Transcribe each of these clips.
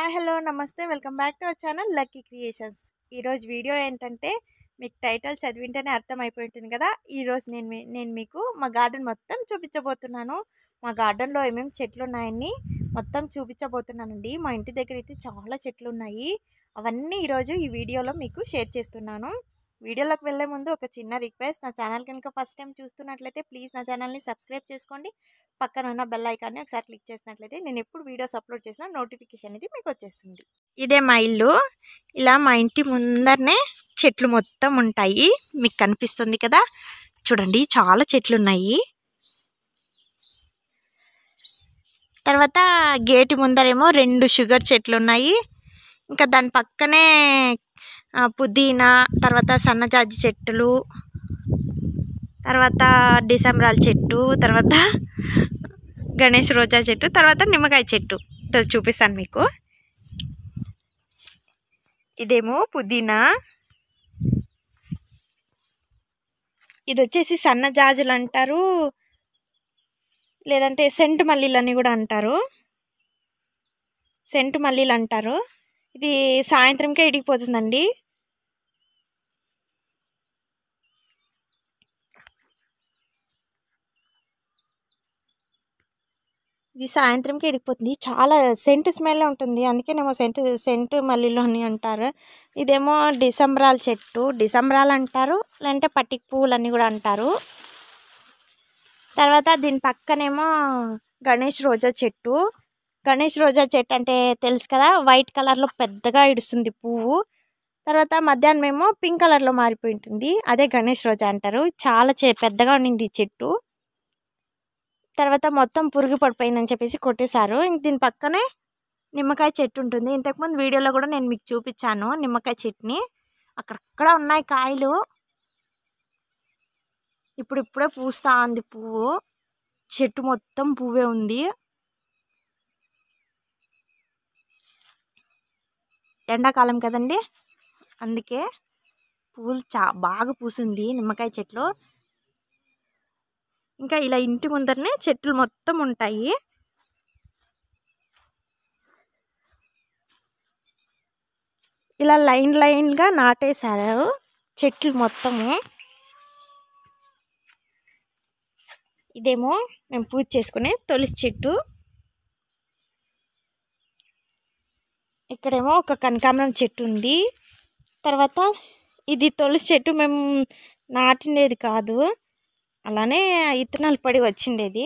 Hi hello నమస్తే welcome back to our channel Lucky Creations ఈరోజు video ఏంటంటే మీకు టైటిల్ చదివింటేనే అర్థమైపోయి ఉంటుంది కదా ఈరోజు నేను మీ- నేను మీకు మా గార్డెన్ మొత్తం చూపించబోతున్నాను మా గార్డెన్లో ఏమేమి చెట్లు ఉన్నాయని మొత్తం చూపించబోతున్నానండి మా ఇంటి దగ్గర అయితే చాలా చెట్లు ఉన్నాయి అవన్నీ ఈరోజు ఈ వీడియోలో మీకు షేర్ చేస్తున్నాను వీడియోలోకి వెళ్ళే ముందు ఒక చిన్న రిక్వెస్ట్ నా ఛానల్ కనుక ఫస్ట్ టైం చూస్తున్నట్లయితే ప్లీజ్ నా ఛానల్ని సబ్స్క్రైబ్ చేసుకోండి పక్కన ఉన్న బెల్ ఐకాన్ని ఒకసారి క్లిక్ చేసినట్లయితే నేను ఎప్పుడు వీడియోస్ అప్లోడ్ చేసినా నోటిఫికేషన్ అనేది మీకు వచ్చేస్తుంది ఇదే మా ఇల్లు ఇలా మా ఇంటి ముందరనే చెట్లు మొత్తం ఉంటాయి మీకు కనిపిస్తుంది కదా చూడండి చాలా చెట్లు ఉన్నాయి తర్వాత గేటు ముందరేమో రెండు షుగర్ చెట్లు ఉన్నాయి ఇంకా దాని పక్కనే ఆ, పుదీనా తర్వాత సన్నజాజి చెట్టులు తర్వాత డిసెంబరాల చెట్టు తర్వాత గణేష్ రోజా చెట్టు తర్వాత నిమ్మకాయ చెట్టు ఇది చూపిస్తాను మీకు ఇదేమో పుదీనా ఇది వచ్చేసి సన్న జాజులు అంటారు లేదంటే సెంటు మల్లీలు అని కూడా అంటారు సెంటు మల్లీలు అంటారు ఇది సాయంత్రంకే ఇడిగిపోతుందండి ఇది సాయంత్రంకి ఇడిగిపోతుంది చాలా సెంట్ స్మెల్ ఉంటుంది అందుకేనేమో సెంట్ సెంట్ మల్లిలో అని అంటారు ఇదేమో డిసెంబరాల చెట్టు డిసెంబరాలు అంటారు లేదంటే పట్టిక పువ్వులు అని కూడా అంటారు తర్వాత దీని పక్కనేమో గణేష్ రోజా చెట్టు గణేష్ రోజా చెట్టు అంటే తెలుసు కదా వైట్ కలర్లో పెద్దగా ఇడుస్తుంది పువ్వు తర్వాత మధ్యాహ్నం ఏమో పింక్ కలర్లో మారిపోయి ఉంటుంది అదే గణేష్ రోజా అంటారు చాలా చే పెద్దగా ఉండింది ఈ చెట్టు తర్వాత మొత్తం పురుగు పడిపోయిందని చెప్పేసి కొట్టేశారు ఇంక దీని పక్కనే నిమ్మకాయ చెట్టు ఉంటుంది ఇంతకుముందు వీడియోలో కూడా నేను మీకు చూపించాను నిమ్మకాయ చెట్టుని అక్కడక్కడ ఉన్నాయి కాయలు ఇప్పుడు ఇప్పుడే పూస్తా ఉంది పువ్వు చెట్టు మొత్తం పువ్వే ఉంది ఎండాకాలం కదండి అందుకే పువ్వులు చా బాగా పూసింది నిమ్మకాయ చెట్లు ఇంకా ఇలా ఇంటి ముందరనే చెట్లు మొత్తం ఉంటాయి ఇలా లైన్ లైన్గా నాటేశారు చెట్లు మొత్తము ఇదేమో మేము పూజ చేసుకునే తులసి చెట్టు ఇక్కడేమో ఒక కనకాంబరం చెట్టు ఉంది తర్వాత ఇది తులసి చెట్టు మేము నాటిండేది కాదు అలానే ఇత్తనాలు పడి వచ్చిండేది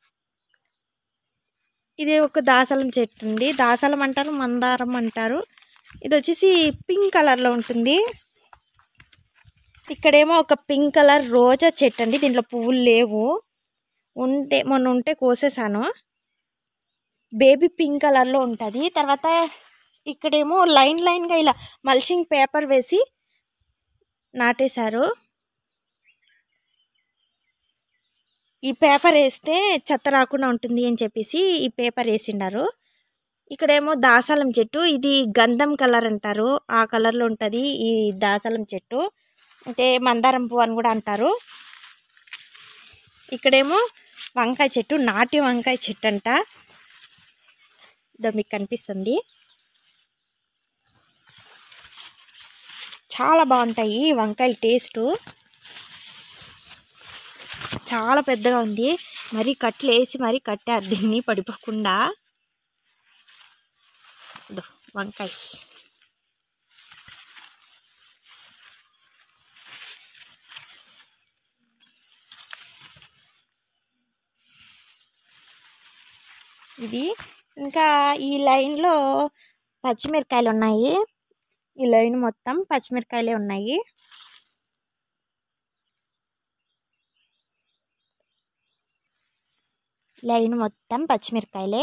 ఇది ఒక దాసలం చెట్టు ఉంది దాసలం అంటారు మందారం అంటారు ఇది వచ్చేసి పింక్ కలర్లో ఉంటుంది ఇక్కడేమో ఒక పింక్ కలర్ రోజా చెట్టు అండి దీంట్లో పువ్వులు లేవు ఉంటే మొన్న ఉంటే కోసేసాను బేబీ పింక్ కలర్లో ఉంటుంది తర్వాత ఇక్కడేమో లైన్ లైన్గా ఇలా మల్షింగ్ పేపర్ వేసి నాటేశారు ఈ పేపర్ వేస్తే చెత్త రాకుండా ఉంటుంది అని చెప్పేసి ఈ పేపర్ వేసిండారు ఇక్కడేమో దాసాలం చెట్టు ఇది గంధం కలర్ అంటారు ఆ కలర్లో ఉంటుంది ఈ దాసాలం చెట్టు అంటే మందారం పువ్వు అని కూడా అంటారు ఇక్కడేమో వంకాయ చెట్టు నాటి వంకాయ చెట్టు అంట ఇదో మీకు కనిపిస్తుంది చాలా బాగుంటాయి ఈ వంకాయల టేస్టు చాలా పెద్దగా ఉంది మరీ కట్లు వేసి మరీ కట్టారు దీన్ని పడిపోకుండా ఇదో వంకాయ ఇది ఇంకా ఈ లైన్లో పచ్చిమిరకాయలు ఉన్నాయి ఈ లైన్ మొత్తం పచ్చిమిరకాయలే ఉన్నాయి లైన్ మొత్తం పచ్చిమిరకాయలే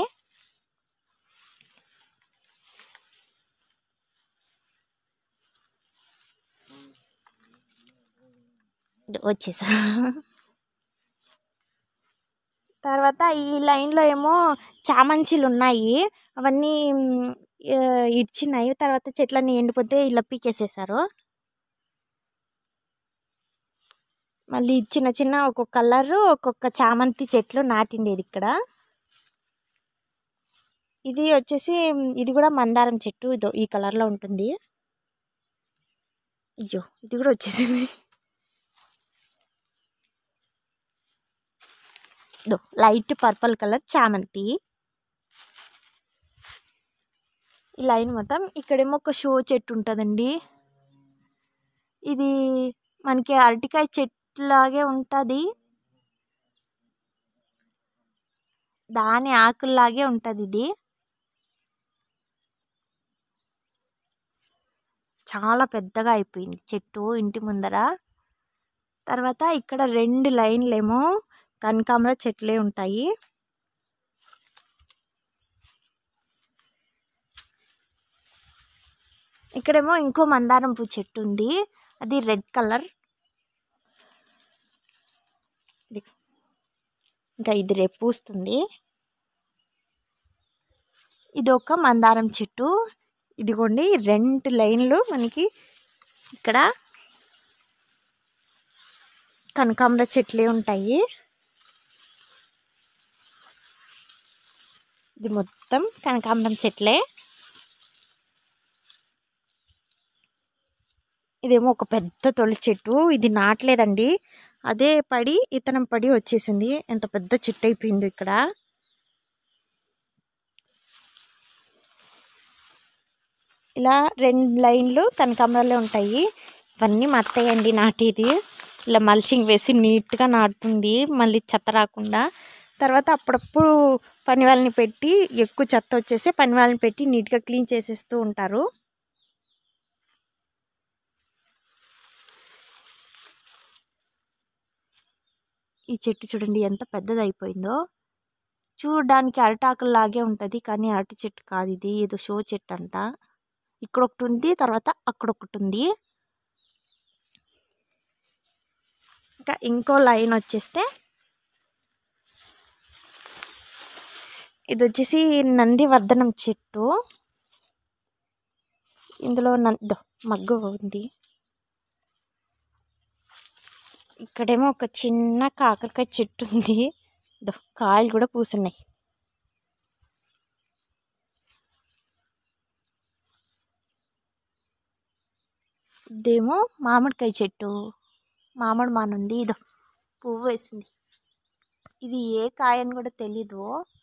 వచ్చేసా తర్వాత ఈ లైన్లో ఏమో చామంచిలు ఉన్నాయి అవన్నీ మ్, ఆ, ఇడ్చినాయి తర్వాత చెట్లన్నీ ఎండిపోతే ఇలా పీకేసేసారు మళ్ళీ చిన్న చిన్న ఒక్కొక్క కలరు ఒక్కొక్క చామంతి చెట్లు నాటిండేది ఇక్కడ ఇది వచ్చేసి ఇది కూడా మందారం చెట్టు ఇదో ఈ కలర్లో ఉంటుంది అయ్యో ఇది కూడా వచ్చేసింది ఇదో లైట్ పర్పుల్ కలర్ చామంతి ఈ లైన్ మొత్తం ఇక్కడేమో ఒక షో చెట్టు ఉంటుందండి ఇది మనకి అరటికాయ చెట్లాగే ఉంటుంది దాని ఆకుల్లాగే ఉంటుంది ఇది చాలా పెద్దగా అయిపోయింది చెట్టు ఇంటి ముందర తర్వాత ఇక్కడ రెండు లైన్లేమో కనకాంబర చెట్లే ఉంటాయి ఇక్కడేమో ఇంకో మందారం పువ్వు చెట్టు ఉంది అది రెడ్ కలర్ ఇది ఇంకా ఇది రేపు పూస్తుంది ఇది ఒక మందారం చెట్టు ఇదిగోండి రెండు లైన్లు మనకి ఇక్కడ కనకాంబర చెట్లే ఉంటాయి ఇది మొత్తం కనకాంబరం చెట్లే ఇదేమో ఒక పెద్ద తొలి చెట్టు ఇది నాటలేదండి అదే పడి ఇతనం పడి వచ్చేసింది ఎంత పెద్ద చెట్టు అయిపోయింది ఇక్కడ ఇలా రెండు లైన్లు కనకాంబరాలే ఉంటాయి ఇవన్నీ మా అత్తయ్య అండి నాటేది ఇలా మల్చింగ్ వేసి నీట్గా నాటుతుంది మళ్ళీ చెత్త రాకుండా తర్వాత అప్పుడప్పుడు పని వాళ్ళని పెట్టి ఎక్కువ చెత్త వచ్చేసి పని వాళ్ళని పెట్టి నీట్గా క్లీన్ చేసేస్తూ ఉంటారు ఈ చెట్టు చూడండి ఎంత పెద్దది అయిపోయిందో చూడడానికి అరటాకులాగే ఉంటుంది కానీ అరటి చెట్టు కాదు ఇది ఏదో షో చెట్టు అంట ఇక్కడ ఒకటి ఉంది తర్వాత అక్కడ ఒకటి ఉంది ఇంకా ఇంకో లైన్ వచ్చేస్తే ఇది వచ్చేసి నందివర్ధనం చెట్టు ఇందులో నందో మగ్గు ఉంది ఇక్కడేమో ఒక చిన్న కాకరకాయ చెట్టు ఉంది దో కాయలు కూడా పూసున్నాయి ఇదేమో మామిడికాయ చెట్టు మామిడి మానుంది ఇదో పువ్వు వేసింది ఇది ఏ కాయ అని కూడా తెలీదు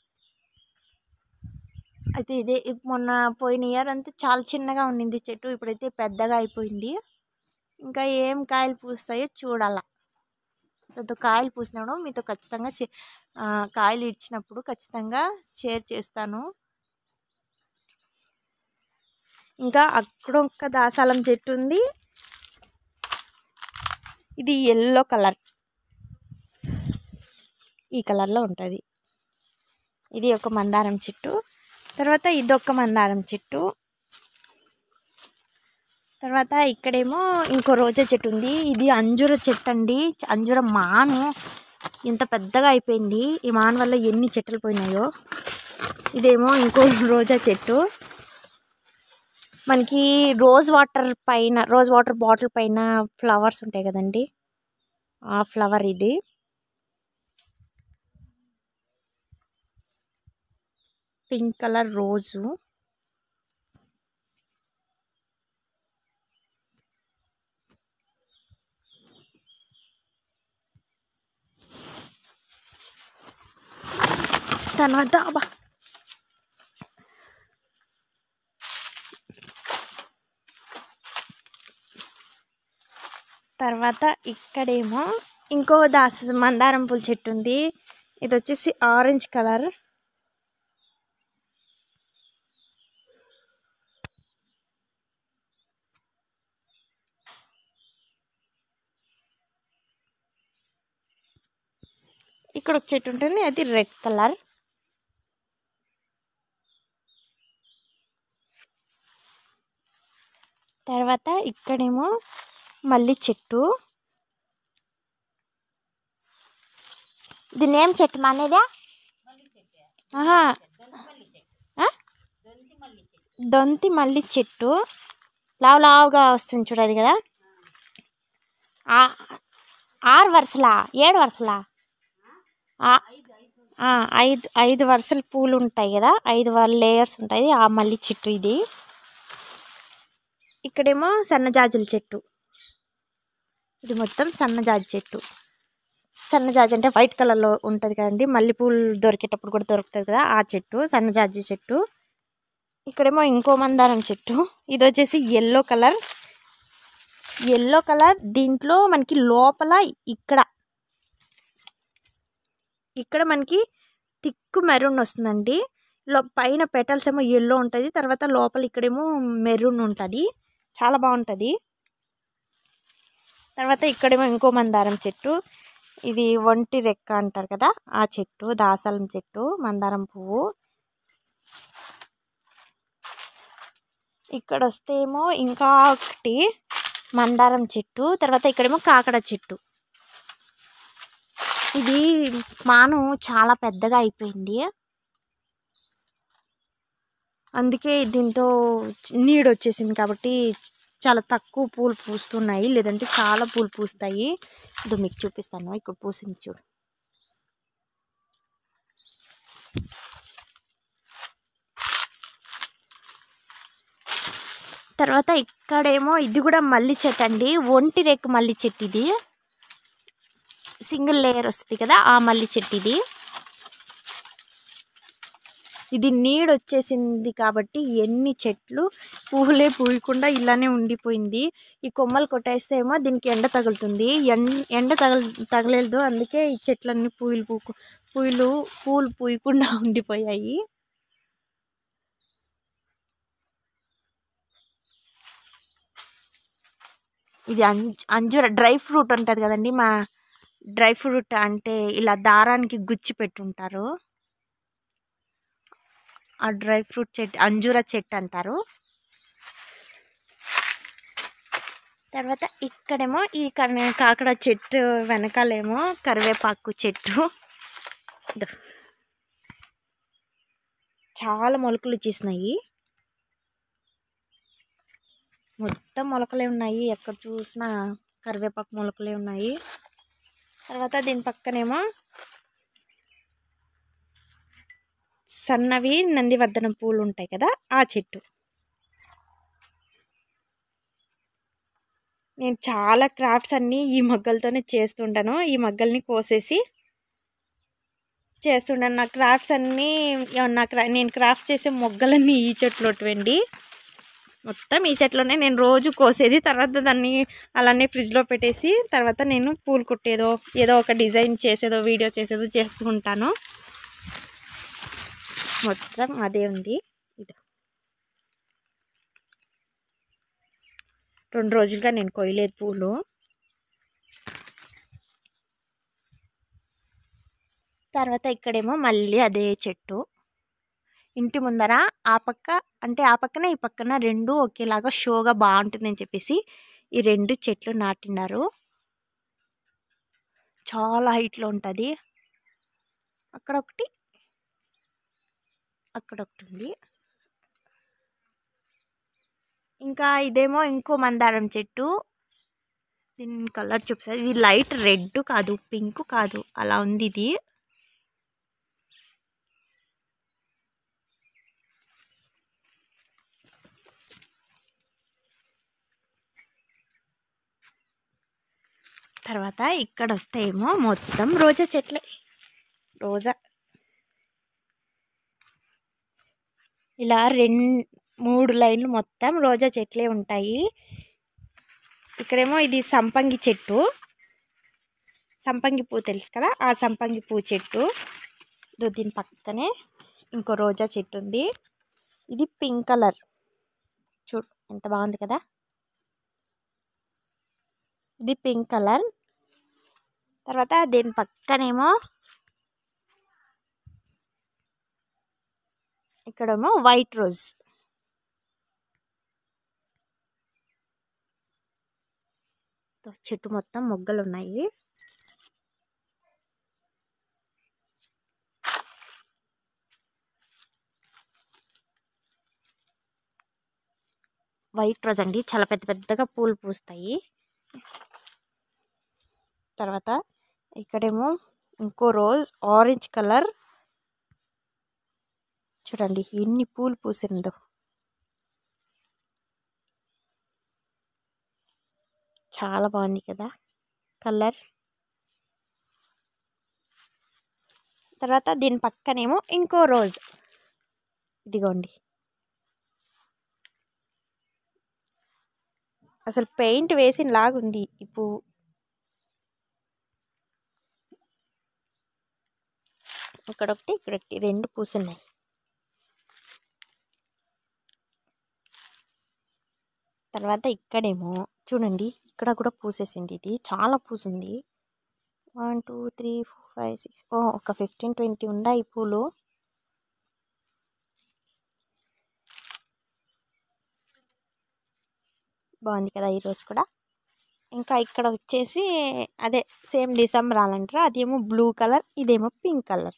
అయితే ఇదే ఇప్ మొన్న పోయిన ఇయర్ అంతా చాలా చిన్నగా ఉండింది చెట్టు ఇప్పుడైతే పెద్దగా అయిపోయింది ఇంకా ఏం కాయలు పూస్తాయో చూడాల పెద్ద కాయలు పూసినప్పుడు మీతో ఖచ్చితంగా షే- ఆ, కాయలు ఇచ్చినప్పుడు ఖచ్చితంగా షేర్ చేస్తాను ఇంకా అక్కడ ఒక దాసాలం చెట్టు ఉంది ఇది ఎల్లో కలర్ ఈ కలర్లో ఉంటుంది ఇది ఒక మందారం చెట్టు తర్వాత ఇదొక మందారం చెట్టు తర్వాత ఇక్కడేమో ఇంకో రోజా చెట్టు ఉంది ఇది అంజూర చెట్టు అండి అంజూర మాను ఇంత పెద్దగా అయిపోయింది ఈ మాను వల్ల ఎన్ని చెట్లు పోయినాయో ఇదేమో ఇంకో రోజా చెట్టు మనకి రోజ్ వాటర్ పైన రోజ్ వాటర్ బాటిల్ పైన ఫ్లవర్స్ ఉంటాయి కదండి ఆ ఫ్లవర్ ఇది పింక్ కలర్ రోజు తర్వాత అబ్బా తర్వాత ఇక్కడేమో ఇంకో దాస మందారం పూల చెట్టు ఉంది ఇది వచ్చేసి ఆరెంజ్ కలర్ ఇక్కడ ఒక చెట్టు ఉంటుంది అది రెడ్ కలర్ తర్వాత ఇక్కడేమో మల్లి చెట్టు దీని ఏం చెట్టు మానేదా ఆహా ఆ? దొంతి మల్లి చెట్టు లావు లావుగా వస్తుంది చూడదు కదా ఆ- ఆరు వరుసలా ఏడు వరుసలా ఆ- ఆ, ఐదు ఐదు వరుసలు పూలు ఉంటాయి కదా ఐదు లేయర్స్ ఉంటాయి ఆ మల్లి చెట్టు ఇది ఇక్కడేమో సన్నజాజుల చెట్టు ఇది మొత్తం సన్నజాజి చెట్టు సన్నజాజి అంటే వైట్ కలర్లో ఉంటుంది కదండి మల్లెపూలు దొరికేటప్పుడు కూడా దొరుకుతుంది కదా ఆ చెట్టు సన్నజాజి చెట్టు ఇక్కడేమో ఇంకో మందారం చెట్టు ఇది వచ్చేసి ఎల్లో కలర్ ఎల్లో కలర్ దీంట్లో మనకి లోపల ఇక్కడ ఇక్కడ మనకి తిక్కు మెరూన్ వస్తుందండి లో పైన పెటల్స్ ఏమో ఎల్లో ఉంటుంది తర్వాత లోపల ఇక్కడేమో మెరూన్ ఉంటుంది చాలా బాగుంటుంది తర్వాత ఇక్కడేమో ఇంకో మందారం చెట్టు ఇది ఒంటి రెక్క అంటారు కదా ఆ చెట్టు దాసాలం చెట్టు మందారం పువ్వు ఇక్కడ వస్తే ఏమో ఇంకా ఒకటి మందారం చెట్టు తర్వాత ఇక్కడేమో కాకడ చెట్టు ఇది మాను చాలా పెద్దగా అయిపోయింది అందుకే దీంతో నీడు వచ్చేసింది కాబట్టి చాలా తక్కువ పూలు పూస్తున్నాయి లేదంటే చాలా పూలు పూస్తాయి ఇది మీకు చూపిస్తాను ఇక్కడ పూసింది చూడు తర్వాత ఇక్కడేమో ఇది కూడా మల్లి చెట్టు అండి ఒంటి రేకు మల్లి చెట్టు ఇది సింగిల్ లేయర్ వస్తుంది కదా ఆ మల్లి చెట్టు ఇది ఇది నీడు వచ్చేసింది కాబట్టి ఎన్ని చెట్లు పువ్వులే పూయకుండా ఇలానే ఉండిపోయింది ఈ కొమ్మలు కొట్టేస్తే ఏమో దీనికి ఎండ తగులుతుంది ఎండ ఎండ తగల తగలేదు అందుకే ఈ చెట్లన్నీ పూలు పూకు పూలు పూలు పూయకుండా ఉండిపోయాయి ఇది అంజు అంజూర డ్రై ఫ్రూట్ ఉంటుంది కదండి మా డ్రై ఫ్రూట్ అంటే ఇలా దారానికి గుచ్చి పెట్టుంటారు ఆ డ్రై ఫ్రూట్ చెట్టు అంజూర చెట్టు అంటారు తర్వాత ఇక్కడేమో ఈ కన కాకడ చెట్టు వెనకాలేమో కరివేపాకు చెట్టు ఇదో. చాలా మొలకలు ఇచ్చేసినాయి మొత్తం మొలకలే ఉన్నాయి ఎక్కడ చూసినా కరివేపాకు మొలకలే ఉన్నాయి తర్వాత దీని పక్కనేమో సన్నవి నందివర్ధనం పూలు ఉంటాయి కదా ఆ చెట్టు నేను చాలా క్రాఫ్ట్స్ అన్నీ ఈ మగ్గలతోనే చేస్తుంటాను ఈ మగ్గల్ని కోసేసి చేస్తుంటాను నా క్రాఫ్ట్స్ అన్నీ నా క్రా నేను క్రాఫ్ట్ చేసే మొగ్గలన్నీ ఈ చెట్లోటివండి మొత్తం ఈ చెట్లోనే నేను రోజు కోసేది తర్వాత దాన్ని అలానే ఫ్రిడ్జ్లో పెట్టేసి తర్వాత నేను పూలు కుట్టేదో ఏదో ఒక డిజైన్ చేసేదో వీడియో చేసేదో చేస్తూ ఉంటాను మొత్తం అదే ఉంది ఇది రెండు రోజులుగా నేను కొయ్యలేదు పూలు తర్వాత ఇక్కడేమో మళ్ళీ అదే చెట్టు ఇంటి ముందర ఆ పక్క అంటే ఆ పక్కన ఈ పక్కన రెండు ఒకేలాగా షోగా బాగుంటుందని చెప్పేసి ఈ రెండు చెట్లు నాటినారు చాలా హైట్లో ఉంటుంది అక్కడ ఒకటి అక్కడ ఒకటి ఉంది ఇంకా ఇదేమో ఇంకో మందారం చెట్టు దీని కలర్ చూపిస్తుంది ఇది లైట్ రెడ్ కాదు పింక్ కాదు అలా ఉంది ఇది తర్వాత ఇక్కడ వస్తే ఏమో మొత్తం రోజా చెట్లే రోజా ఇలా రెండు మూడు లైన్లు మొత్తం రోజా చెట్లే ఉంటాయి ఇక్కడేమో ఇది సంపంగి చెట్టు సంపంగి పువ్వు తెలుసు కదా ఆ సంపంగి పువ్వు చెట్టు ఇదో దీని పక్కనే ఇంకో రోజా చెట్టు ఉంది ఇది పింక్ కలర్ చూడు ఎంత బాగుంది కదా ఇది పింక్ కలర్ తర్వాత దీని పక్కనేమో ఇక్కడేమో వైట్ రోజ్ తో చెట్టు మొత్తం మొగ్గలు ఉన్నాయి వైట్ రోజ్ అండి చాలా పెద్ద పెద్దగా పూలు పూస్తాయి తర్వాత ఇక్కడేమో ఇంకో రోజ్ ఆరెంజ్ కలర్ చూడండి ఎన్ని పూలు పూసిందో చాలా బాగుంది కదా కలర్ తర్వాత దీని పక్కనేమో ఇంకో రోజ్ ఇదిగోండి అసలు పెయింట్ వేసిన లాగుంది ఈ పువ్వు ఇక్కడొకటి ఇక్కడొకటి రెండు పూసున్నాయి తర్వాత ఇక్కడేమో చూడండి ఇక్కడ కూడా పూసేసింది ఇది చాలా పూసింది one two three four five six ఓ ఒక ఫిఫ్టీన్ ట్వంటీ ఉన్నాయి పూలు బాగుంది కదా ఈరోజు కూడా ఇంకా ఇక్కడ వచ్చేసి అదే సేమ్ డిసెంబర్ అంటారు అదేమో బ్లూ కలర్ ఇదేమో పింక్ కలర్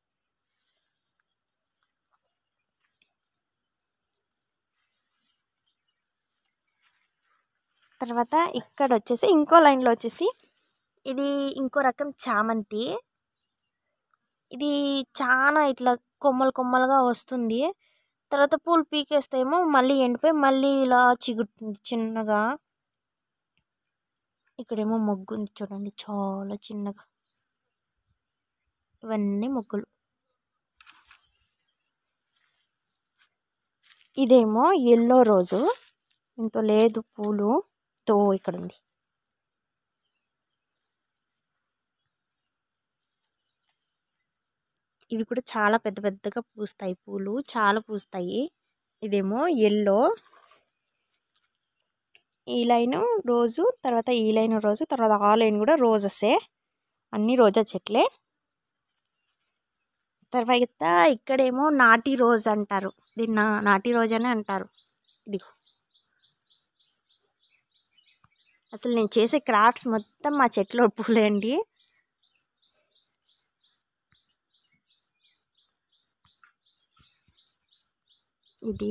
తర్వాత ఇక్కడ వచ్చేసి ఇంకో లైన్లో వచ్చేసి ఇది ఇంకో రకం చామంతి ఇది చాలా ఇట్లా కొమ్మలు కొమ్మలుగా వస్తుంది తర్వాత పూలు పీకేస్తేమో మళ్ళీ ఎండిపోయి మళ్ళీ ఇలా చిగురుతుంది చిన్నగా ఇక్కడేమో మొగ్గు ఉంది చూడండి చాలా చిన్నగా ఇవన్నీ మొగ్గులు ఇదేమో ఎల్లో రోజు ఇంత లేదు పూలు తో ఇక్కడ ఉంది ఇవి కూడా చాలా పెద్ద పెద్దగా పూస్తాయి పూలు చాలా పూస్తాయి ఇదేమో ఎల్లో ఈ లైన్ రోజు తర్వాత ఈ లైన్ రోజు తర్వాత ఆ లైన్ కూడా రోజెసే అన్ని రోజా చెట్లే తర్వాత ఇక్కడేమో నాటి రోజ్ అంటారు దీన్ని నా- నాటి రోజ్ అనే అంటారు ఇదిగో అసలు నేను చేసే క్రాఫ్ట్స్ మొత్తం మా చెట్లో పూలే అండి ఇది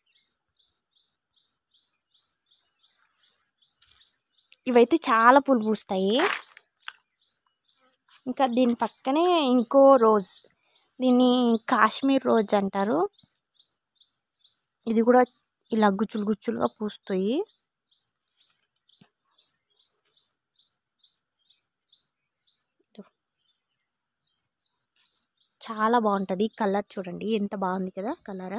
ఇవైతే చాలా పూలు పూస్తాయి ఇంకా దీని పక్కనే ఇంకో రోజ్ దీన్ని కాశ్మీర్ రోజ్ అంటారు ఇది కూడా ఇలా గుచ్చులు గుచ్చులుగా పూస్తాయి చాలా బాగుంటుంది కలర్ చూడండి ఎంత బాగుంది కదా కలర్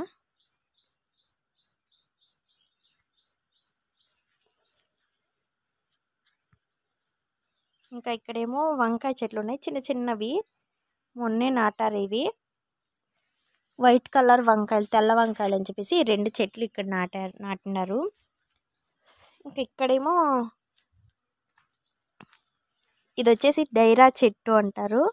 ఇంకా ఇక్కడేమో వంకాయ చెట్లు ఉన్నాయి చిన్న చిన్నవి మొన్నే నాటారు ఇవి వైట్ కలర్ వంకాయలు తెల్ల వంకాయలు అని చెప్పేసి ఈ రెండు చెట్లు ఇక్కడ నాటారు నాటినారు ఇంకా ఇక్కడేమో ఇది వచ్చేసి డైరా చెట్టు అంటారు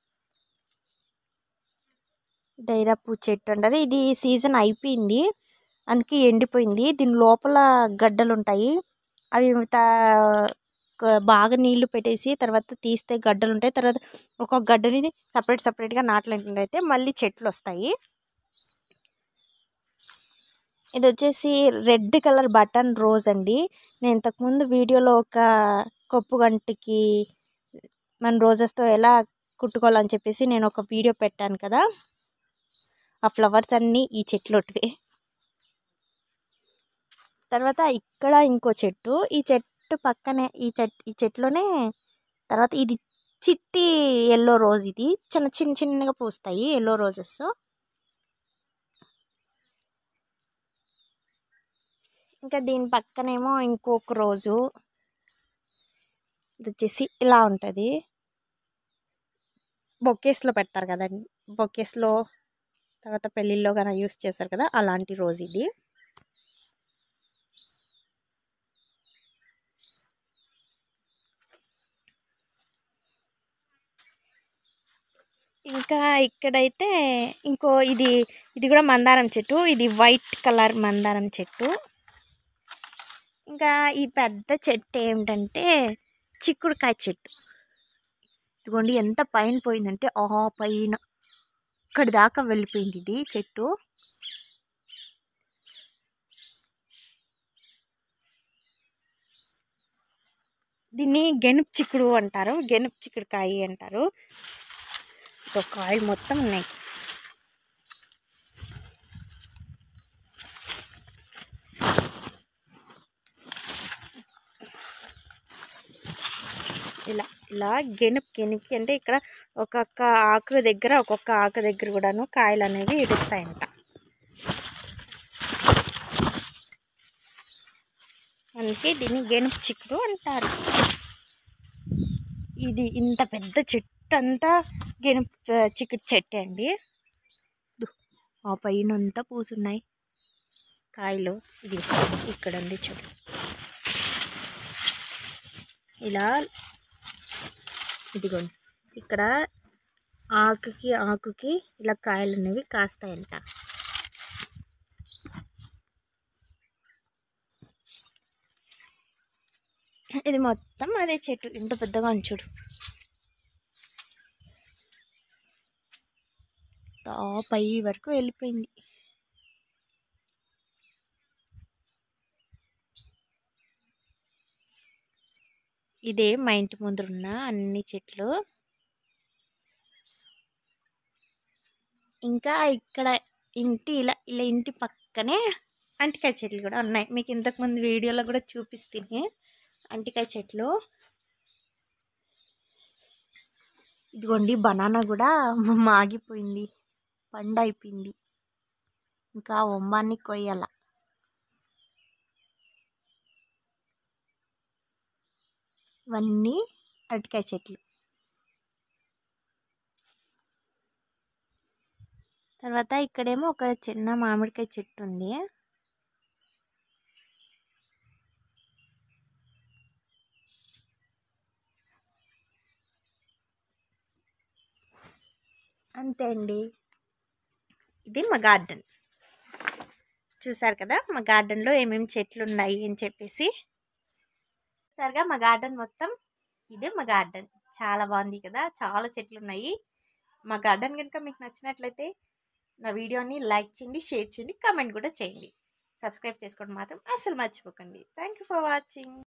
డైరా పూ చెట్టు అంటారు ఇది సీజన్ అయిపోయింది అందుకే ఎండిపోయింది దీని లోపల గడ్డలు ఉంటాయి అవి తా- క- బాగా నీళ్లు పెట్టేసి తర్వాత తీస్తే గడ్డలు ఉంటాయి తర్వాత ఒక్కొక్క గడ్డని సపరేట్ సపరేట్గా నాటినట్లయితే మళ్ళీ చెట్లు వస్తాయి ఇది వచ్చేసి రెడ్ కలర్ బటన్ రోజ్ అండి నేను ఇంతకుముందు వీడియోలో ఒక కప్పు గంటకి మన రోజెస్తో ఎలా కుట్టుకోవాలని చెప్పేసి నేను ఒక వీడియో పెట్టాను కదా ఆ ఫ్లవర్స్ అన్నీ ఈ చెట్లోటివే తర్వాత ఇక్కడ ఇంకో చెట్టు ఈ చెట్టు పక్కనే ఈ చెట్ ఈ చెట్లోనే తర్వాత ఇది చిట్టి ఎల్లో రోజ్ ఇది చిన్న చిన్న చిన్నగా పూస్తాయి ఎల్లో రోజెస్ ఇంకా దీని పక్కనేమో ఇంకొక రోజు ఇది వచ్చేసి ఇలా ఉంటుంది బొకేస్లో పెడతారు కదండి బొకేస్లో తర్వాత పెళ్ళిళ్ళలో కానీ యూస్ చేస్తారు కదా అలాంటి రోజు ఇది ఇంకా ఇక్కడైతే ఇంకో ఇది ఇది కూడా మందారం చెట్టు ఇది వైట్ కలర్ మందారం చెట్టు ఇంకా ఈ పెద్ద చెట్టు ఏమిటంటే చిక్కుడుకాయ చెట్టు ఇదిగోండి ఎంత పైన పోయిందంటే ఆ పైన ఇక్కడి దాకా వెళ్ళిపోయింది ఇది చెట్టు దీన్ని గెనుపు చిక్కుడు అంటారు గెనుపు చిక్కుడుకాయ అంటారు ఒక కాయలు మొత్తం ఉన్నాయి ఇలా ఇలా గెనుపు గెనుపుకి అంటే ఇక్కడ ఒక్కొక్క ఆకు దగ్గర ఒక్కొక్క ఆకు దగ్గర కూడాను కాయలు అనేవి ఇడుస్తాయంట అందుకే దీన్ని గెనుపు చిక్కుడు అంటారు ఇది ఇంత పెద్ద చెట్టు అంతా గెనుపు ఆ, చిక్కుడు చెట్టు అండి దు, ఆ పైన అంతా పూసున్నాయి కాయలు ఇది ఇక్కడ ఉంది చూడు ఇలా ఇదిగోండి ఇక్కడ ఆకుకి ఆకుకి ఇలా కాయలు అనేవి కాస్తాయంట ఇది మొత్తం అదే చెట్టు ఇంత పెద్దగా ఉంది చూడు తా పై వరకు వెళ్ళిపోయింది ఇదే మా ఇంటి ముందున్న అన్ని చెట్లు ఇంకా ఇక్కడ ఇంటి ఇలా ఇలా ఇంటి పక్కనే అంటికాయ చెట్లు కూడా ఉన్నాయి మీకు ఇంతకుముందు వీడియోలో కూడా చూపిస్తుంది అంటికాయ చెట్లు ఇదిగోండి బనానా కూడా మాగిపోయింది పండు అయిపోయింది ఇంకా ఒంబాన్ని కొయ్యాల ఇవన్నీ అరటికాయ చెట్లు తర్వాత ఇక్కడేమో ఒక చిన్న మామిడికాయ చెట్టు ఉంది అంతే అండి ఇది మా గార్డెన్ చూసారు కదా మా గార్డెన్లో ఏమేమి చెట్లు ఉన్నాయి అని చెప్పేసి సరిగా మా గార్డెన్ మొత్తం ఇదే మా గార్డెన్ చాలా బాగుంది కదా చాలా చెట్లు ఉన్నాయి మా గార్డెన్ కనుక మీకు నచ్చినట్లయితే నా వీడియోని లైక్ చేయండి షేర్ చేయండి కామెంట్ కూడా చేయండి సబ్స్క్రైబ్ చేసుకోవడం మాత్రం అసలు మర్చిపోకండి థ్యాంక్ యూ ఫర్ వాచింగ్